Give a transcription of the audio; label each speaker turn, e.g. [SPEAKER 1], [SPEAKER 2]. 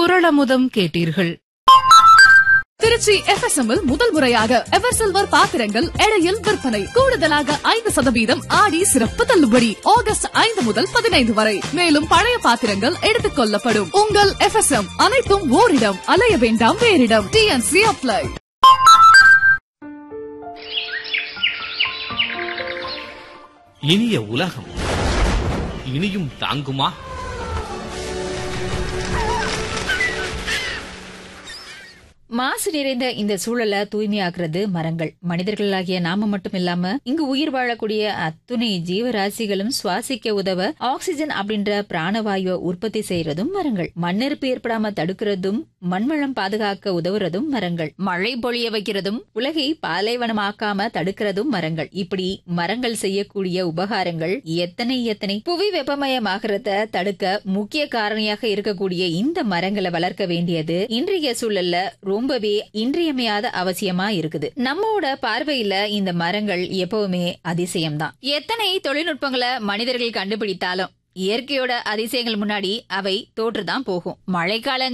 [SPEAKER 1] குரளமுதம் கேட்டீர்கள்
[SPEAKER 2] திருச்சி FSM இல் முதல் முறையாக எவர் சில்வர் பாத்திரங்கள் எடையில் விற்பனை கூடுதலாக ஐந்து சதவீதம் ஆடி சிறப்பு தள்ளுபடி ஆகஸ்ட் ஐந்து முதல் பதினைந்து வரை மேலும் பழைய பாத்திரங்கள் எடுத்துக் கொள்ளப்படும் உங்கள் FSM அனைத்தும் ஓரிடம் அலைய வேண்டாம் வேறிடம் டிஎன்சி அப்ளை
[SPEAKER 3] இனிய உலகம் இனியும் தாங்குமா
[SPEAKER 4] மாசு நிறைந்த இந்த சூழலை தூய்மையாக்குறது மரங்கள் மனிதர்களாகிய நாம மட்டும் இல்லாம இங்கு உயிர் வாழக்கூடிய அத்துணை ஜீவராசிகளும் சுவாசிக்க உதவ ஆக்சிஜன் அப்படின்ற பிராணவாயுவை உற்பத்தி செய்யறதும் மரங்கள் மண்ணெருப்பு ஏற்படாம தடுக்கிறதும் மண்வளம் பாதுகாக்க உதவுறதும் மரங்கள் மழை பொழிய வைக்கிறதும் உலகை பாலைவனமாக்காம தடுக்கிறதும் மரங்கள் இப்படி மரங்கள் செய்யக்கூடிய உபகாரங்கள் எத்தனை எத்தனை புவி வெப்பமயமாகறத தடுக்க முக்கிய காரணியாக இருக்கக்கூடிய இந்த மரங்களை வளர்க்க வேண்டியது இன்றைய சூழல்ல ரொம்பவே இன்றியமையாத அவசியமா இருக்குது நம்மோட பார்வையில இந்த மரங்கள் எப்பவுமே அதிசயம்தான் எத்தனை தொழில்நுட்பங்களை மனிதர்கள் கண்டுபிடித்தாலும் இயற்கையோட அதிசயங்கள் முன்னாடி அவை தோற்றுதான் போகும் மழைக்கால